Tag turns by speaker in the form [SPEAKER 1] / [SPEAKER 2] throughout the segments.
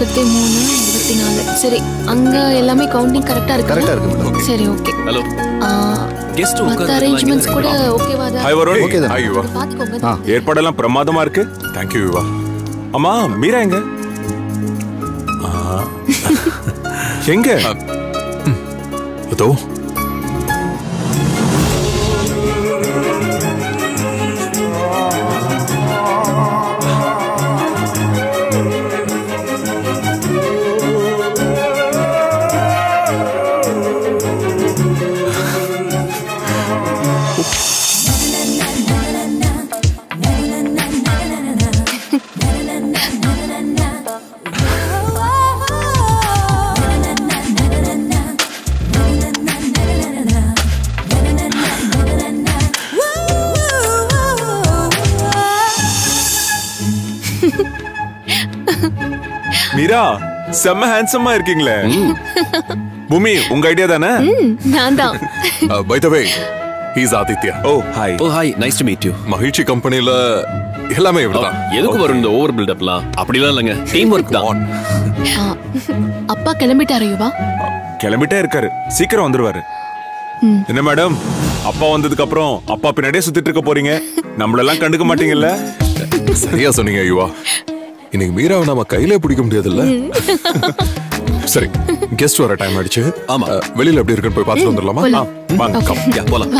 [SPEAKER 1] நாற்பத்தி மூணு இருபத்தி நாலு சரி அங்க எல்லாமே கவுண்டிங் கரெக்டா இருக்கு
[SPEAKER 2] கரெக்டா இருக்கு மேடம்
[SPEAKER 1] சரி ஓகே
[SPEAKER 3] ஹலோ கெஸ்ட்
[SPEAKER 1] மற்ற அரேஞ்ச்மெண்ட்ஸ் கூட ஓகேவா தான்
[SPEAKER 4] ஹாய் வருண்
[SPEAKER 2] Okay தான்.
[SPEAKER 4] ஹாய் யுவா
[SPEAKER 1] பாத்துக்கோங்க
[SPEAKER 2] ஆ.
[SPEAKER 4] ஏற்பாடெல்லாம் பிரமாதமா இருக்கு தேங்க்யூ யுவா அம்மா மீரா எங்க ஆ. எங்க
[SPEAKER 5] அதோ
[SPEAKER 4] மீரா செம்ம ஹேண்ட்ஸமா இருக்கீங்களே பூமி உங்க ஐடியா தானே
[SPEAKER 1] ம், நான் தான்
[SPEAKER 5] by the way he's Aditya
[SPEAKER 4] oh hi
[SPEAKER 3] oh hi nice to meet you
[SPEAKER 5] மகிழ்ச்சி கம்பெனில எல்லாமே இவர்தான்
[SPEAKER 3] எதுக்கு வரும் இந்த ஓவர் பில்டப்லாம் அப்படிலாம் இல்லைங்க டீம் ஒர்க் தான்
[SPEAKER 1] ஆ, அப்பா கிளம்பிட்டாரு யுவா
[SPEAKER 4] கிளம்பிட்டே இருக்காரு சீக்கிரம் வந்துருவாரு என்ன மேடம் அப்பா வந்ததுக்கு அப்புறம் அப்பா பின்னாடியே சுத்திட்டு இருக்க போறீங்க நம்மளெல்லாம் கண்டுக்க மாட்டீங்கல்ல
[SPEAKER 5] சரியா சொன்னீங்க ஐயா இன்னைக்கு மீராவை நாம கையிலே பிடிக்க முடியாதுல்ல சரி கெஸ்ட் வர டைம் ஆயிடுச்சு
[SPEAKER 3] ஆமா.
[SPEAKER 5] அஹ், வெளியில எப்படி இருக்குன்னு போய் பார்த்துட்டு வந்துடலாமா
[SPEAKER 1] போலாம்.
[SPEAKER 5] ஆ, வாங்க
[SPEAKER 1] Okay.
[SPEAKER 5] come.
[SPEAKER 3] யா போலாம்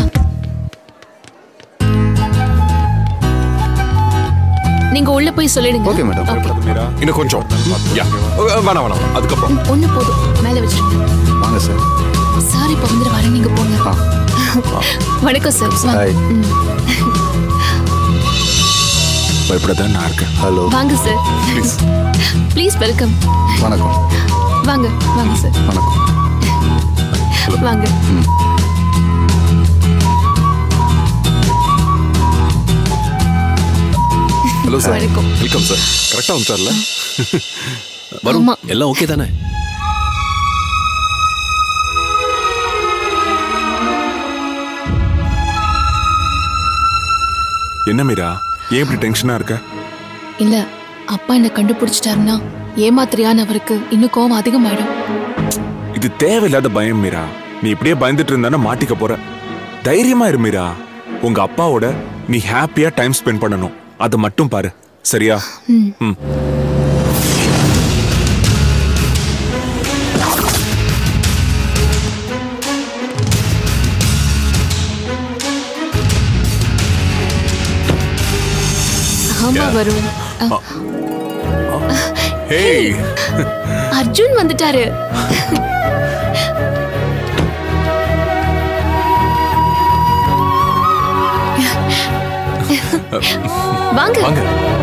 [SPEAKER 1] நீங்க உள்ள போய் சொல்லிடுங்க
[SPEAKER 2] Okay, madam.
[SPEAKER 1] Okay.
[SPEAKER 4] மீரா
[SPEAKER 5] இன்னும் கொஞ்சம் யா அஹ், வேணாம் வேணாம் அதுக்கப்புறம்
[SPEAKER 1] ஒண்ணு போதும் மேல வச்சிருங்க
[SPEAKER 2] வாங்க சார்
[SPEAKER 1] சார் இப்ப வந்துட்டு வரேன் நீங்க போங்க வணக்கம் சார் வாங்க.
[SPEAKER 2] ஹாய்
[SPEAKER 1] ம்,
[SPEAKER 4] பயப்படாதான் நான் இருக்கேன்
[SPEAKER 2] ஹலோ
[SPEAKER 1] வாங்க சார்
[SPEAKER 5] ப்ளீஸ்
[SPEAKER 1] ப்ளீஸ் வெல்கம்
[SPEAKER 2] வணக்கம்
[SPEAKER 1] வாங்க வாங்க சார்
[SPEAKER 2] வணக்கம்
[SPEAKER 1] வாங்க
[SPEAKER 5] ஹலோ சார்
[SPEAKER 1] வணக்கம்.
[SPEAKER 5] வெல்கம் சார் கரெக்டா வந்துட்டார்ல
[SPEAKER 3] வரும்
[SPEAKER 1] ஆமா.
[SPEAKER 3] எல்லாம் ஓகே தானே
[SPEAKER 4] என்ன மீரா ஏன் இப்படி டென்ஷனா இருக்க
[SPEAKER 1] இல்ல அப்பா என்ன கண்டுபிடிச்சிட்டாருன்னா ஏமாத்திரியான அவருக்கு இன்னும் கோவம் அதிகமாயிடும்
[SPEAKER 4] இது தேவையில்லாத பயம் மீரா நீ இப்படியே பயந்துட்டு இருந்தானா மாட்டிக்க போற தைரியமா இரு மீரா உங்க அப்பாவோட நீ ஹாப்பியா டைம் ஸ்பெண்ட் பண்ணணும் அதை மட்டும் பாரு சரியா ம்
[SPEAKER 1] ஆமா வரும் அ,
[SPEAKER 5] ஹேய்
[SPEAKER 1] அர்ஜுன் வந்துட்டாரு வாங்க
[SPEAKER 5] வாங்க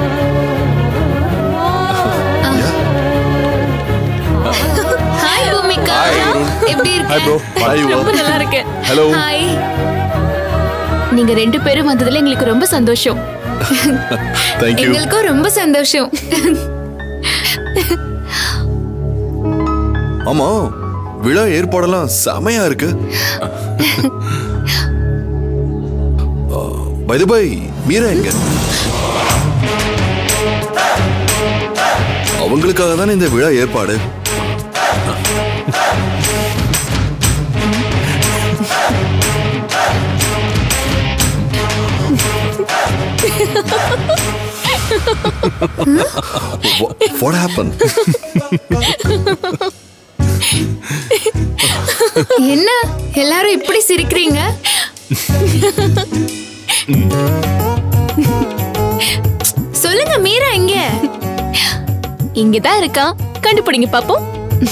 [SPEAKER 1] ஹாய் பூமிகா எப்படி
[SPEAKER 4] Hi, bro.
[SPEAKER 1] இருக்கீங்க
[SPEAKER 4] Hi,
[SPEAKER 1] ரொம்ப நல்லா இருக்கேன்
[SPEAKER 4] Hello.
[SPEAKER 1] ஹாய் நீங்க ரெண்டு பேரும் வந்ததுல எங்களுக்கு ரொம்ப சந்தோஷம்
[SPEAKER 5] தேங்க்யூ
[SPEAKER 1] எங்களுக்கும் ரொம்ப சந்தோஷம்
[SPEAKER 6] ஆமா விழா ஏற்பாடெல்லாம் செமையா இருக்கு பை பை மீரா எங்க அவங்களுக்காக தானே இந்த விழா ஏற்பாடு What happened?
[SPEAKER 1] என்ன எல்லாரும் இப்படி சிரிக்கிறீங்க சொல்லுங்க மீரா எங்க இங்கதான் இருக்கா கண்டுபிடிங்க பாப்போம்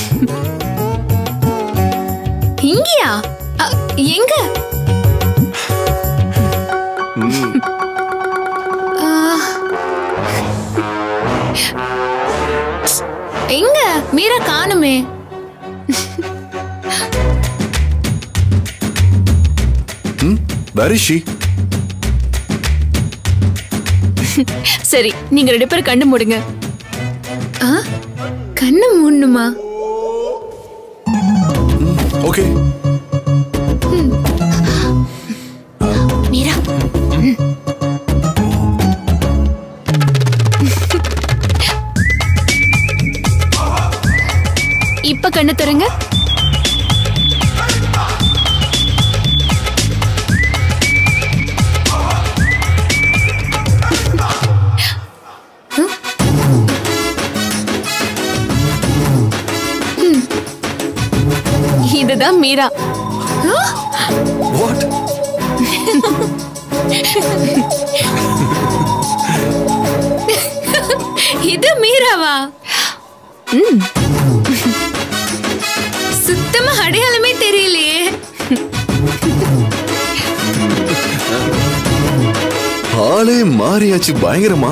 [SPEAKER 1] இங்கயா அ, எங்க ஆ. எங்க மீரா காணுமே
[SPEAKER 6] Where is she?
[SPEAKER 1] சரி நீங்க ரெண்டு பேரும் கண்ணு மூடுங்க ஆ கண்ணு மூடணுமா
[SPEAKER 6] Okay.
[SPEAKER 1] மீரா கண்ணு தரங்க இதுதான் மீரா
[SPEAKER 6] வாட்
[SPEAKER 2] இது மீராவா ம். சுத்தமா அடையாளமே தெரியலையே
[SPEAKER 6] ஆளே மாறியாச்சு பயங்கரமா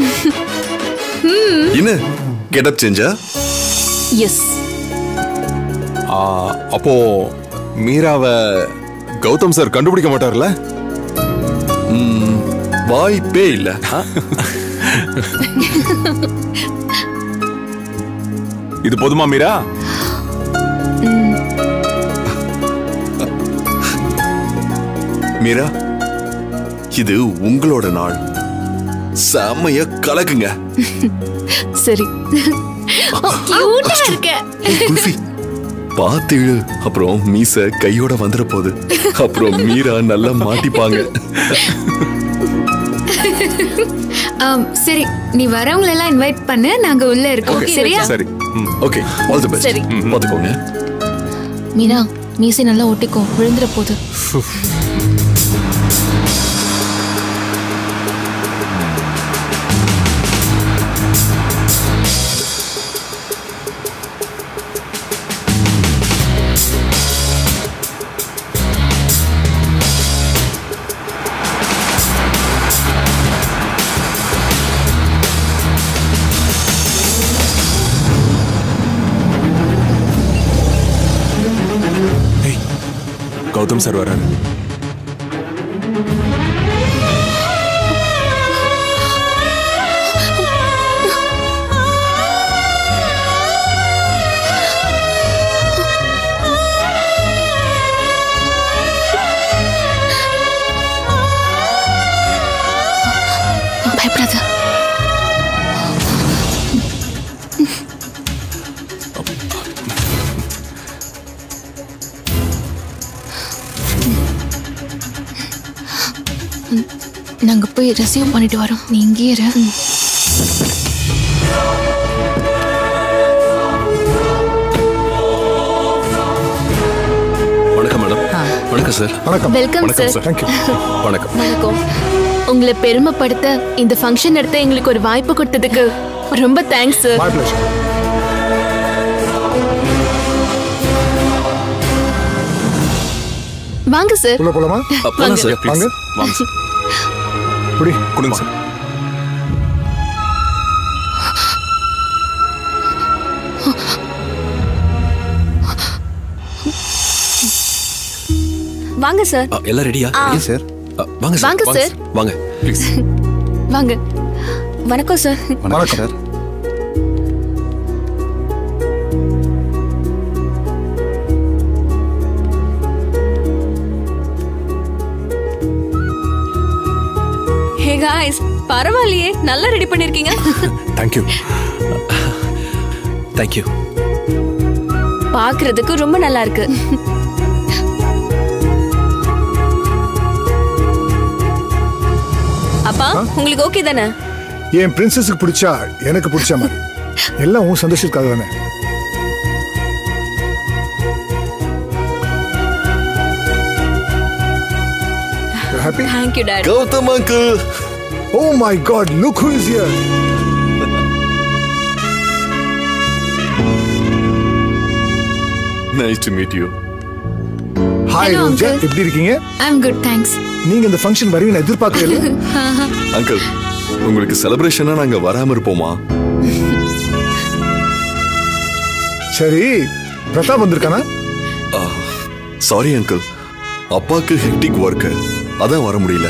[SPEAKER 6] என்ன கெட்டப் செஞ்சா
[SPEAKER 1] எஸ்
[SPEAKER 5] ஆ, அப்போ மீராவை கௌதம் சார் கண்டுபிடிக்க மாட்டார்ல
[SPEAKER 6] வாய்ப்பே இல்ல
[SPEAKER 4] இது போதுமா மீரா
[SPEAKER 6] மீரா இது உங்களோட நாள் செம்மைய கலக்குங்க
[SPEAKER 1] சரி
[SPEAKER 2] கியூட்டா இருக்க
[SPEAKER 6] குல்ஃபி பார்த்து இழு அப்புறம் மீச கையோட வந்துட போகுது அப்புறம் மீரா நல்லா மாட்டிப்பாங்க
[SPEAKER 2] ஆம், சரி நீ வரவங்களை எல்லாம் இன்வைட் பண்ணு நாங்க உள்ள இருக்கோம் சரியா
[SPEAKER 4] சரி ம்.
[SPEAKER 6] ஓகே ஆல் தி பெஸ்ட்
[SPEAKER 1] சரி.
[SPEAKER 6] பாத்துக்கோங்க
[SPEAKER 1] மீரா மீசை நல்லா ஒட்டிக்கோ விழுந்துற போகுது
[SPEAKER 4] ஏய், கௌதம் சார் வராரு
[SPEAKER 1] பயப்படாத நாங்க போய் ரிசீவ் பண்ணிட்டு வரோம் நீ இங்கேயே இரு
[SPEAKER 3] வணக்கம் மேடம் வணக்கம் சார்
[SPEAKER 1] வெல்கம் சார்
[SPEAKER 3] வணக்கம்
[SPEAKER 1] வணக்கம் உங்களை பெருமைப்படுத்த இந்த ஃபங்க்ஷன் நடத்த எங்களுக்கு ஒரு வாய்ப்பு கொடுத்ததுக்கு ரொம்ப தேங்க்ஸ் சார் வாங்க சார்
[SPEAKER 7] உள்ள போலாமா
[SPEAKER 3] அப்பதான் சார்
[SPEAKER 7] வாங்க
[SPEAKER 4] வாங்க சார்
[SPEAKER 7] குடி
[SPEAKER 4] கொடுங்க சார்
[SPEAKER 2] வாங்க சார்
[SPEAKER 3] அ, எல்லாம் ரெடியா
[SPEAKER 6] சார்
[SPEAKER 3] வாங்க சார்
[SPEAKER 1] வாங்க சார்.
[SPEAKER 3] வாங்க ப்ளீஸ்
[SPEAKER 1] வாங்க
[SPEAKER 2] வணக்கம் சார்
[SPEAKER 7] வணக்கம் சார்
[SPEAKER 2] ஹே காய்ஸ் பரவாயில்லையே நல்லா ரெடி பண்ணிருக்கீங்க
[SPEAKER 4] தேங்க்யூ
[SPEAKER 3] தேங்க்யூ
[SPEAKER 2] பாக்குறதுக்கு ரொம்ப நல்லா இருக்கு அப்பா உங்களுக்கு ஓகே தானே
[SPEAKER 7] என் பிரின்சஸுக்கு பிடிச்சா எனக்கு பிடிச்ச மாதிரி எல்லாம் உன் சந்தோஷத்துக்காக தானே happy
[SPEAKER 2] thank you dad
[SPEAKER 6] Gautham uncle
[SPEAKER 7] oh my god look who is here
[SPEAKER 6] nice to meet you
[SPEAKER 7] hi
[SPEAKER 2] Hello,
[SPEAKER 7] Roja
[SPEAKER 2] uncle.
[SPEAKER 7] எப்படி இருக்கீங்க
[SPEAKER 2] ஐ அம் குட் தேங்க்ஸ்
[SPEAKER 7] நீங்க இந்த ஃபங்க்ஷன் வருவீங்க எதிர்பார்க்கவே இல்லை
[SPEAKER 6] அங்கிள் உங்களுக்கு செலிப்ரேஷனா நாங்க வராம இருப்போமா
[SPEAKER 7] சரி பிரதாப் வந்திருக்கானா
[SPEAKER 6] சாரி அங்கிள் அப்பாக்கு ஹெக்டிக் ஒர்க் அதான் வர முடியல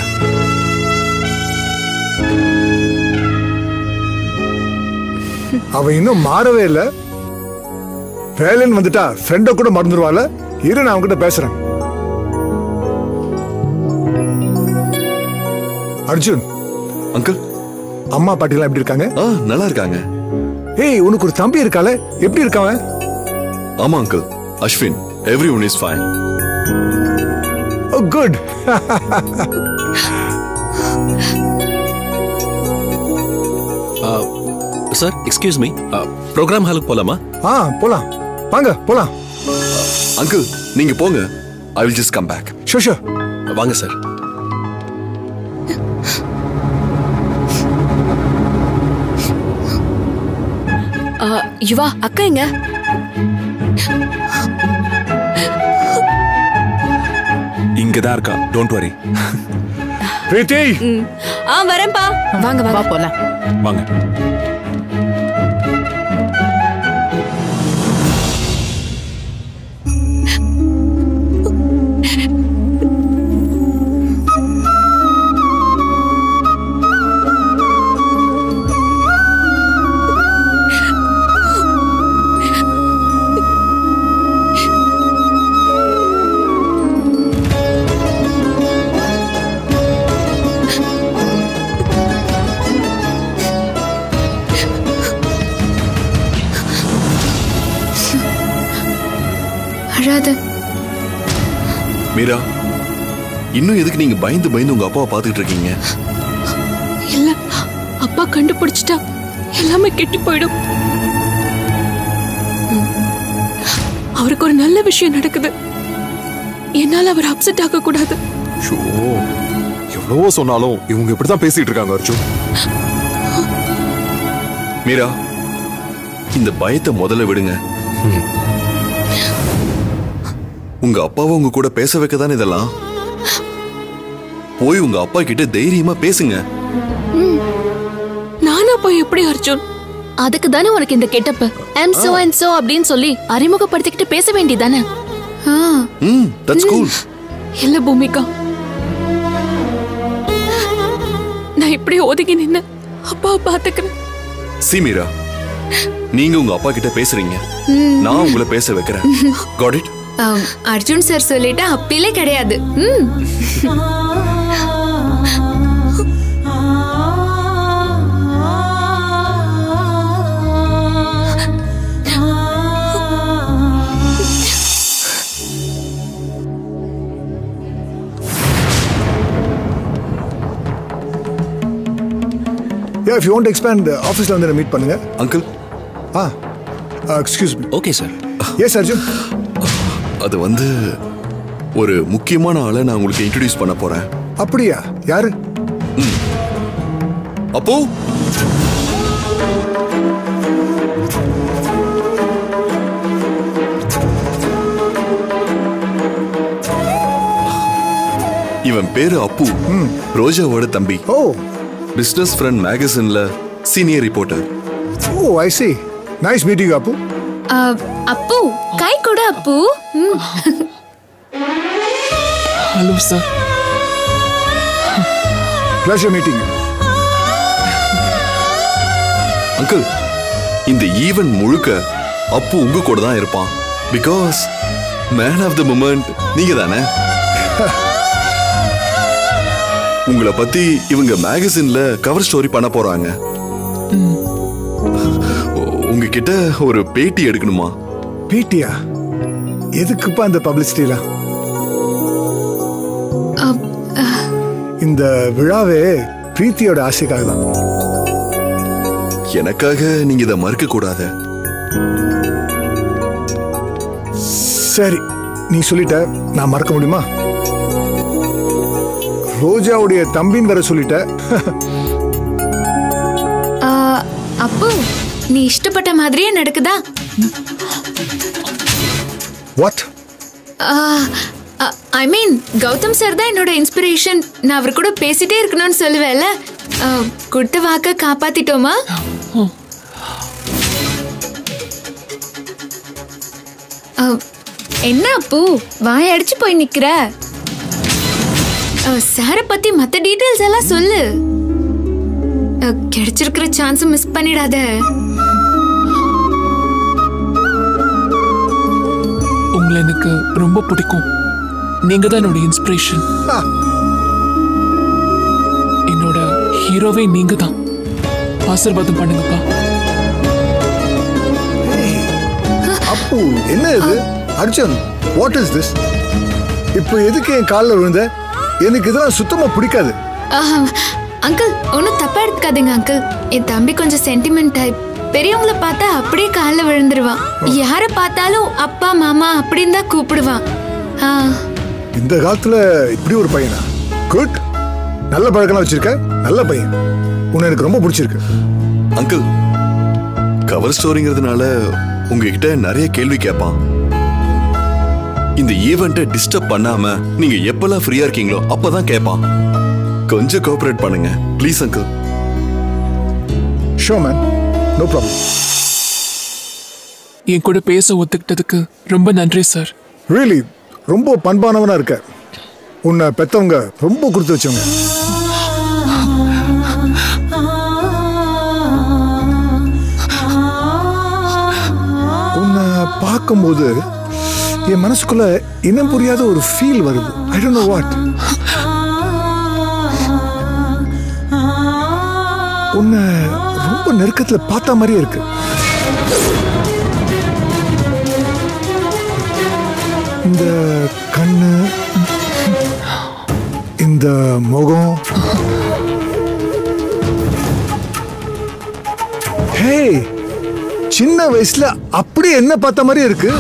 [SPEAKER 7] அவ இன்னும் மாறவே இல்லை வேலைன்னு வந்துட்டா ஃப்ரெண்ட கூட மறந்துடுவாள் இரு நான் அவன்கிட்ட பேசுறேன் அர்ஜுன்
[SPEAKER 6] அங்கிள்
[SPEAKER 7] அம்மா பாட்டிலாம் எப்படி இருக்காங்க
[SPEAKER 6] ஆ நல்லா இருக்காங்க
[SPEAKER 7] ஏய் உனக்கு ஒரு தம்பி இருக்கால எப்படி இருக்காவன்
[SPEAKER 6] ஆமா uncle Ashwin every one is fine
[SPEAKER 7] oh good
[SPEAKER 3] sir excuse me program ஹாலுக்கு போலாமா
[SPEAKER 7] ஆ போலாம் வாங்க போலாம்
[SPEAKER 6] அங்கிள் நீங்க போங்க I will just come back
[SPEAKER 7] ஷோ ஷோ
[SPEAKER 3] வாங்க சார்
[SPEAKER 1] ஆ, யுவா அக்கா எங்க
[SPEAKER 4] இங்கதான் இருக்கா டோன்ட் வரி
[SPEAKER 7] பிரீத்தி
[SPEAKER 1] ஆ வரேன்ப்பா வாங்க வாங்க போலாம்
[SPEAKER 4] வாங்க
[SPEAKER 2] அழாத
[SPEAKER 6] மீரா இன்னும் எதுக்கு நீங்க பயந்து பயந்து உங்க அப்பாவை பாத்துக்கிட்டு இருக்கீங்க
[SPEAKER 1] இல்ல அப்பா கண்டுபிடிச்சிட்டா எல்லாமே கெட்டு போயிடும் ம். அவருக்கு ஒரு நல்ல விஷயம் நடக்குது என்னால அவர் அப்செட் ஆக கூடாது
[SPEAKER 5] ஷோ எவ்வளவோ சொன்னாலும் இவங்க இப்படித்தான் பேசிட்டு இருக்காங்க அர்ஜுன்
[SPEAKER 6] மீரா இந்த பயத்தை முதல்ல விடுங்க உங்க அப்பாவை உங்க கூட பேச வைக்க தானே இதெல்லாம் போய் உங்க அப்பா கிட்ட தைரியமா பேசுங்க
[SPEAKER 1] நானா போய் எப்படி அர்ஜுன்
[SPEAKER 8] அதுக்கு தானே உனக்கு இந்த getup I'm so and so அப்படின்னு சொல்லி அறிமுகப்படுத்திக்கிட்டு பேச வேண்டியதானே
[SPEAKER 2] ஆ
[SPEAKER 6] ம் தட்ஸ் கூல்
[SPEAKER 1] இல்ல பூமிகா நான் இப்படி ஒதுங்கி நின்னு அப்பாவை பாத்துக்கிறேன்
[SPEAKER 6] சி மீரா நீங்க உங்க அப்பா கிட்ட பேசுறீங்க நான் உங்களை பேச வைக்கிறேன் காட் இட்
[SPEAKER 2] ஆம், அர்ஜுன் சார் சொல்லிட்டா அப்பிலே கிடையாது ம்
[SPEAKER 7] yeah if you want expand ஆஃபீஸில் வந்து மீட் பண்ணுங்க
[SPEAKER 6] அங்கிள்
[SPEAKER 7] ஆ excuse me
[SPEAKER 3] okay sir
[SPEAKER 7] yes Arjun
[SPEAKER 6] அது வந்து ஒரு முக்கியமான ஆளை நான் உங்களுக்கு இன்ட்ரடியூஸ் பண்ண போறேன்
[SPEAKER 7] அப்படியா யாரு
[SPEAKER 6] அப்போ இவன் பேரு அப்பு ரோஜாவோட தம்பி
[SPEAKER 7] ஓ
[SPEAKER 6] பிசினஸ் ஃப்ரெண்ட் மேகசின்ல senior reporter
[SPEAKER 7] oh I see nice meeting Appu
[SPEAKER 2] ஆ, அப்பு கை கொடு அப்பு ம்
[SPEAKER 9] hello sir
[SPEAKER 7] pleasure meeting
[SPEAKER 6] uncle இந்த ஈவென்ட் முழுக்க அப்பு உங்க கூட தான் இருப்பான் because man of the moment நீங்க தானே உங்களை பத்தி இவங்க மேகசின்ல கவர் ஸ்டோரி பண்ண போறாங்க உங்ககிட்ட ஒரு பேட்டி எடுக்கணுமா
[SPEAKER 7] பேட்டியா எதுக்குப்பா அந்த பப்ளிசிட்டிலாம்
[SPEAKER 2] அப்-
[SPEAKER 7] இந்த விழாவே பிரீத்தியோட ஆசைக்காக தான்
[SPEAKER 6] எனக்காக நீங்க இதை மறுக்க கூடாது
[SPEAKER 7] சரி நீ சொல்லிட்ட நான் மறக்க முடியுமா ரோஜாவுடைய தம்பின்னு வேற சொல்லிட்ட
[SPEAKER 2] ஆ, அப்பு நீ இஷ்டப்பட்ட மாதிரியே நடக்குதா
[SPEAKER 7] what
[SPEAKER 2] I mean Gautham sir தான் என்னோட இன்ஸ்பிரேஷன் நான் அவர் கூட பேசிட்டே இருக்கணும்னு சொல்லுவேன்ல ஆ, கொடுத்த வாக்க காப்பாத்திட்டோமா ஆ, என்ன அப்பு வாய் அடிச்சு போய் நிக்கிற சாரை பத்தி மத்த டீடைல்ஸ் எல்லாம் சொல்லு ஆ, கிடைச்சிருக்கிற சான்ஸ் மிஸ் பண்ணிடாத
[SPEAKER 9] உங்களை எனக்கு ரொம்ப பிடிக்கும் நீங்க தான் என்னோட இன்ஸ்பிரேஷன் என்னோட ஹீரோவே நீங்க தான் ஆசீர்வாதம் பண்ணுங்கப்பா
[SPEAKER 7] அப்பு என்ன இது அர்ஜுன் வாட் இஸ் திஸ் இப்போ எதுக்கு என் காலில் விழுந்த எனக்கு இதெல்லாம் சுத்தமா பிடிக்காது
[SPEAKER 2] அங்கிள் ஒன்றும் தப்பா எடுத்துக்காதீங்க அங்கிள் என் தம்பி கொஞ்சம் சென்டிமெண்ட் டைப் பெரியவங்கள பார்த்தா அப்படியே காலில் விழுந்துருவான் யாரை பார்த்தாலும் அப்பா மாமா அப்படின்னு தான் கூப்பிடுவான் ஆ,
[SPEAKER 7] இந்த காலத்துல இப்படி ஒரு பையனா குட் நல்ல பழக்கம்லாம் வச்சிருக்க நல்ல பையன் உன்னை எனக்கு ரொம்ப பிடிச்சிருக்கு
[SPEAKER 6] அங்கிள் கவர் ஸ்டோரிங்கிறதுனால உங்ககிட்ட நிறைய கேள்வி கேட்பான் இந்த ஈவெண்ட்டை டிஸ்டர்ப் பண்ணாம நீங்க எப்பெல்லாம் ஃப்ரீயா இருக்கீங்களோ அப்பதான் கேட்பான் கொஞ்சம் கோஆபரேட் பண்ணுங்க please uncle
[SPEAKER 7] showman no problem
[SPEAKER 9] என் கூட பேச ஒத்துக்கிட்டதுக்கு ரொம்ப நன்றி சார்
[SPEAKER 7] ரியலி ரொம்ப பண்பானவனா இருக்க உன்னை பெத்தவங்க ரொம்ப கொடுத்து வச்சவங்க உன்னை பார்க்கும்போது என் மனசுக்குள்ள இனம் புரியாத ஒரு ஃபீல் வருது ஐ டோன்ட் நோ வாட் உன்னை ரொம்ப நெருக்கத்துல பார்த்த மாதிரியே இருக்கு இந்த கண்ணு இந்த முகம் ஹே சின்ன வயசுல அப்படி என்ன பார்த்த மாதிரி இருக்கு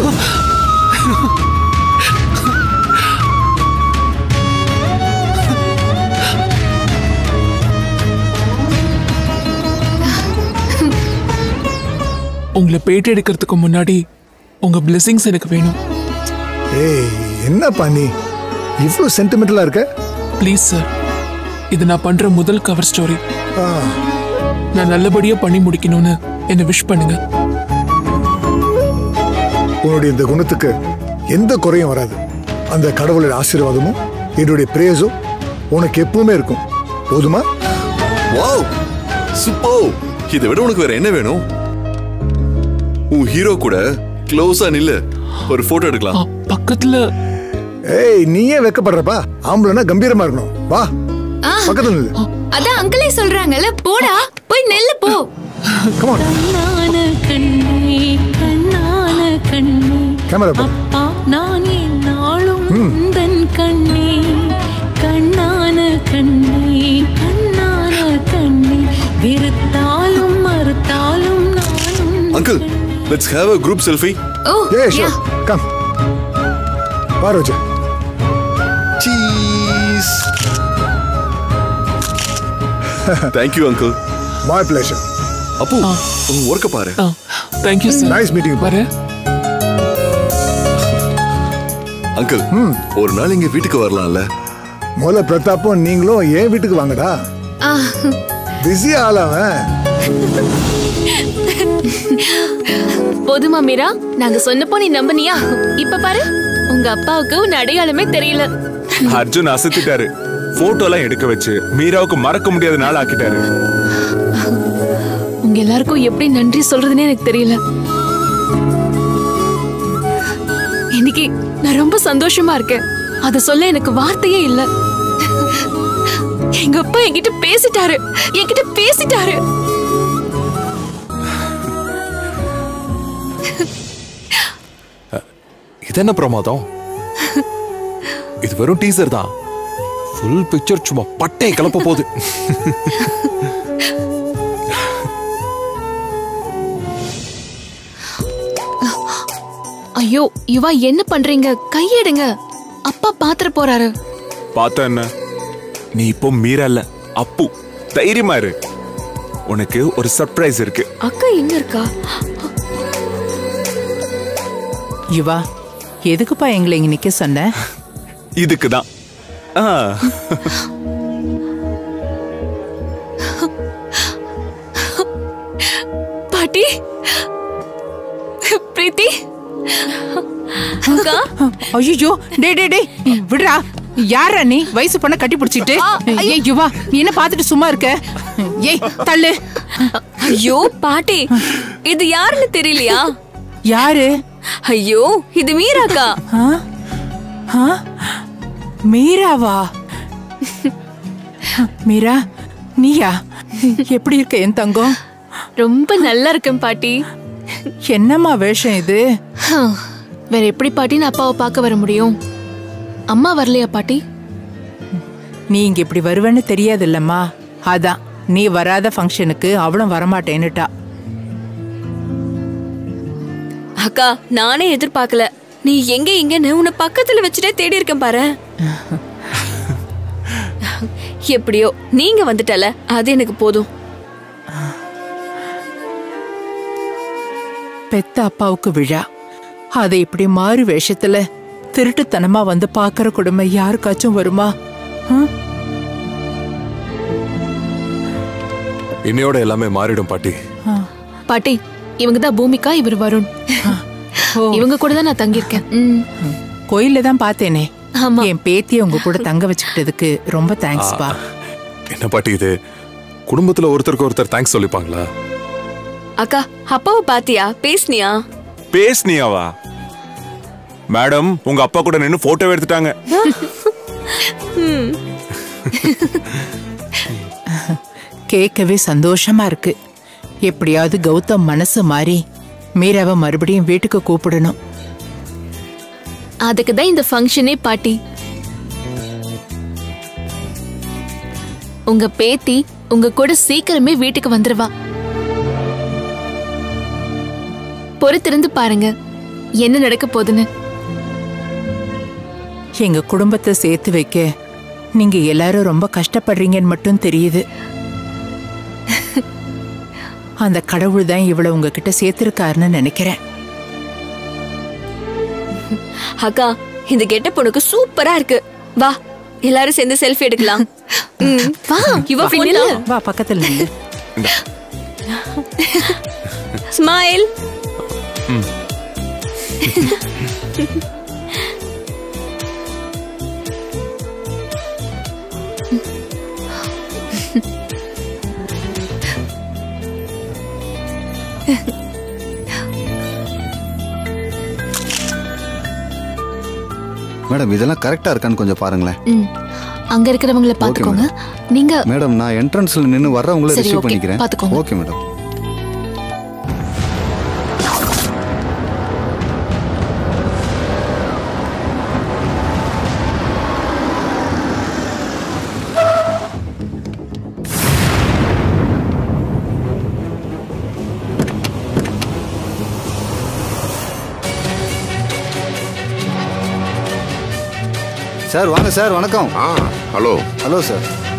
[SPEAKER 9] உங்களை பேட்டி எடுக்கிறதுக்கு முன்னாடி உங்க blessings எனக்கு வேணும்
[SPEAKER 7] ஏய் என்ன பண்ணி இவ்வளோ சென்டிமெண்டலா இருக்க
[SPEAKER 9] ப்ளீஸ் சார் இது நான் பண்ற முதல் கவர் ஸ்டோரி
[SPEAKER 7] ஆ,
[SPEAKER 9] நான் நல்லபடியா பண்ணி முடிக்கணும்னு என்னை விஷ் பண்ணுங்க
[SPEAKER 7] உன்னுடைய இந்த குணத்துக்கு எந்த குறையும் வராது அந்த கடவுளுடைய ஆசீர்வாதமும் என்னுடைய பிரேயஸும் உனக்கு எப்பவுமே இருக்கும் போதுமா
[SPEAKER 6] வாவ் சூப்பர் இதை விட உனக்கு வேற என்ன வேணும் உன் ஹீரோ கூட க்ளோஸா நில்லு ஒரு போட்டோ
[SPEAKER 9] ஆ,
[SPEAKER 6] எடுக்கலாம்
[SPEAKER 9] பக்கத்துல
[SPEAKER 7] ஏய் நீயே வெக்கப்படுறப்பா ஆம்பளைனா கம்பீரமா இருக்கணும் வா
[SPEAKER 2] ஆ,
[SPEAKER 7] பக்கத்துல நில்லு
[SPEAKER 2] அதான் அங்கிளே சொல்றாங்கல்ல போடா போய் நெல்லு போ
[SPEAKER 7] கமான்
[SPEAKER 10] கண்ணான கண்ணே கண்ணான கண்ணே
[SPEAKER 7] கேமரா பா
[SPEAKER 10] அப்பா நான் நாளும் உந்தன் கண்ணே கண்ணான கண்ணே கண்ணான கண்ணே வெறுத்தாலும் மறுத்தாலும் நானும்
[SPEAKER 6] uncle let's have a group selfie
[SPEAKER 2] oh
[SPEAKER 7] hey
[SPEAKER 2] yeah
[SPEAKER 7] sure come வா Roja
[SPEAKER 6] cheese thank you uncle
[SPEAKER 7] my pleasure
[SPEAKER 6] அப்போ உன் ஒர்க்க பாரு
[SPEAKER 9] தேங்க்யூ சார்
[SPEAKER 7] நைஸ் மீட்டிங்
[SPEAKER 9] வரேன்
[SPEAKER 6] அங்கிள் ஒரு நாள் எங்க வீட்டுக்கு வரலாம்ல
[SPEAKER 7] முதல்ல பிரதாப்பும் நீங்களும் என் வீட்டுக்கு வாங்கடா
[SPEAKER 2] ஆ,
[SPEAKER 7] பிஸி ஆளவன்
[SPEAKER 8] போதுமா மீரா நாங்க சொன்னப்போ நீ நம்பனியா இப்ப பாரு உங்க அப்பாவுக்கு உன் அடையாளமே தெரியல
[SPEAKER 4] அர்ஜுன் அசத்திட்டாரு போட்டோ எல்லாம் எடுக்க வச்சு மீராவுக்கு மறக்க முடியாத நாள் ஆக்கிட்டாரு
[SPEAKER 8] உங்க எல்லாருக்கும் எப்படி நன்றி சொல்றதுன்னே எனக்கு தெரியல இன்னைக்கு நான் ரொம்ப சந்தோஷமா இருக்கேன் அத சொல்ல எனக்கு வார்த்தையே இல்ல எங்க அப்பா என்கிட்ட பேசிட்டாரு என்கிட்ட பேசிட்டாரு
[SPEAKER 5] இது என்ன பிரமாதம் இது வெறும் டீசர் தான் ஃபுல் பிக்சர் சும்மா பட்டை கிளப்ப போகுது
[SPEAKER 8] ஐயோ இவா என்ன பண்றீங்க கையெடுங்க அப்பா பாத்திர போறாரு
[SPEAKER 4] பார்த்தா என்ன நீ இப்போ மீரா இல்ல அப்பு தைரியமா இரு உனக்கு ஒரு சர்ப்ரைஸ் இருக்கு
[SPEAKER 8] அக்கா எங்க இருக்கா
[SPEAKER 11] யுவா எதுக்குப்பா எங்களை இங்க நிக்க சொன்ன
[SPEAKER 4] இதுக்கு தான் ஆ
[SPEAKER 8] பாட்டி பிரீத்தி அக்கா
[SPEAKER 11] ஐயோ டே டே டே விடுறா யாரா நீ வயசு பொண்ண கட்டி பிடிச்சிட்டு ஏய் யுவா நீ என்ன பாத்துட்டு சும்மா இருக்க ஏய் தள்ளு
[SPEAKER 8] ஐயோ பாட்டி இது யாருன்னு தெரியலையா
[SPEAKER 11] யாரு
[SPEAKER 8] ஐயோ இது மீராக்கா
[SPEAKER 11] ஆ? ஆ? மீராவா மீரா நீயா எப்படி இருக்க என் தங்கம்
[SPEAKER 8] ரொம்ப நல்லா இருக்கேன் பாட்டி
[SPEAKER 11] என்னம்மா வேஷம் இது
[SPEAKER 1] வேற எப்படி பாட்டி நான் அப்பாவை பார்க்க வர முடியும் அம்மா வரலையா பாட்டி
[SPEAKER 11] நீ இங்க இப்படி வருவேன்னு தெரியாது இல்லம்மா அதான் நீ வராத ஃபங்க்ஷனுக்கு அவளும் வரமாட்டேன்னுட்டா
[SPEAKER 12] அக்கா நானே எதிர்பார்க்கல நீ எங்க இங்கன்னு உன்னை பக்கத்துல வச்சுட்டே தேடி இருக்கேன் பாரு எப்படியோ நீங்க வந்துட்டல அது எனக்கு போதும்
[SPEAKER 11] பெத்த அப்பாவுக்கு விழா அதை இப்படி மாறு வேஷத்துல திருட்டுத்தனமா வந்து பாக்குற கொடுமை யாருக்காச்சும் வருமா ஹம்?
[SPEAKER 5] இன்னையோட எல்லாமே மாறிடும் பாட்டி
[SPEAKER 1] பாட்டி இவங்க தான் பூமிகா இவர் வருண் இவங்க கூட தான் நான் தங்கியிருக்கேன் ம்.
[SPEAKER 11] கோயில்ல தான் பார்த்தேனே
[SPEAKER 1] ஆமா.
[SPEAKER 11] என் பேத்திய உங்க கூட தங்க வச்சுக்கிட்டதுக்கு ரொம்ப தேங்க்ஸ் பா
[SPEAKER 5] என்ன பாட்டி இது குடும்பத்துல ஒருத்தருக்கு ஒருத்தர் தேங்க்ஸ் சொல்லிப்பாங்களா
[SPEAKER 12] அக்கா அப்பாவை பாத்தியா பேசுனியா
[SPEAKER 4] பேஸ்னியாவா மேடம் உங்க அப்பா கூட நின்னு போட்டோ எடுத்துட்டாங்க
[SPEAKER 11] கேட்கவே சந்தோஷமா இருக்கு எப்படியாவது கௌதம் மனசு மாறி மீராவை மறுபடியும் வீட்டுக்கு கூப்பிடணும்
[SPEAKER 1] அதுக்கு தான் இந்த ஃபங்க்ஷனே பாட்டி உங்க பேத்தி உங்க கூட சீக்கிரமே வீட்டுக்கு வந்துருவா பொறுத்திருந்து பாருங்க என்ன நடக்க போகுதுன்னு
[SPEAKER 11] எங்க குடும்பத்தை சேர்த்து வைக்க நீங்க எல்லாரும் ரொம்ப கஷ்டப்படுறீங்கன்னு மட்டும் தெரியுது அந்த கடவுள் தான் இவ்வளவு உங்ககிட்ட சேர்த்திருக்காருன்னு நினைக்கிறேன்
[SPEAKER 12] அக்கா இந்த கெட்டப் உனக்கு சூப்பரா இருக்கு வா எல்லாரும் சேர்ந்து செல்ஃபி எடுக்கலாம் ம், வா இவ பின்னால
[SPEAKER 11] வா பக்கத்துல நில்லு
[SPEAKER 12] ஸ்மைல்
[SPEAKER 13] மேடம் இதெல்லாம் கரெக்டா இருக்கான்னு கொஞ்சம் பாருங்களேன்
[SPEAKER 1] ம். அங்க இருக்கிறவங்கள பாத்துக்கோங்க நீங்க
[SPEAKER 13] மேடம் நான் என்ட்ரன்ஸ்ல நின்னு வர்றவங்கள
[SPEAKER 1] சரி,
[SPEAKER 13] ரிசீவ்
[SPEAKER 1] okay.
[SPEAKER 13] பண்ணிக்கிறேன்
[SPEAKER 1] பாத்துக்கோங்க.
[SPEAKER 13] ஓகே மேடம் சார் வாங்க சார் வணக்கம்
[SPEAKER 14] ஆ ஹலோ
[SPEAKER 13] ஹலோ சார்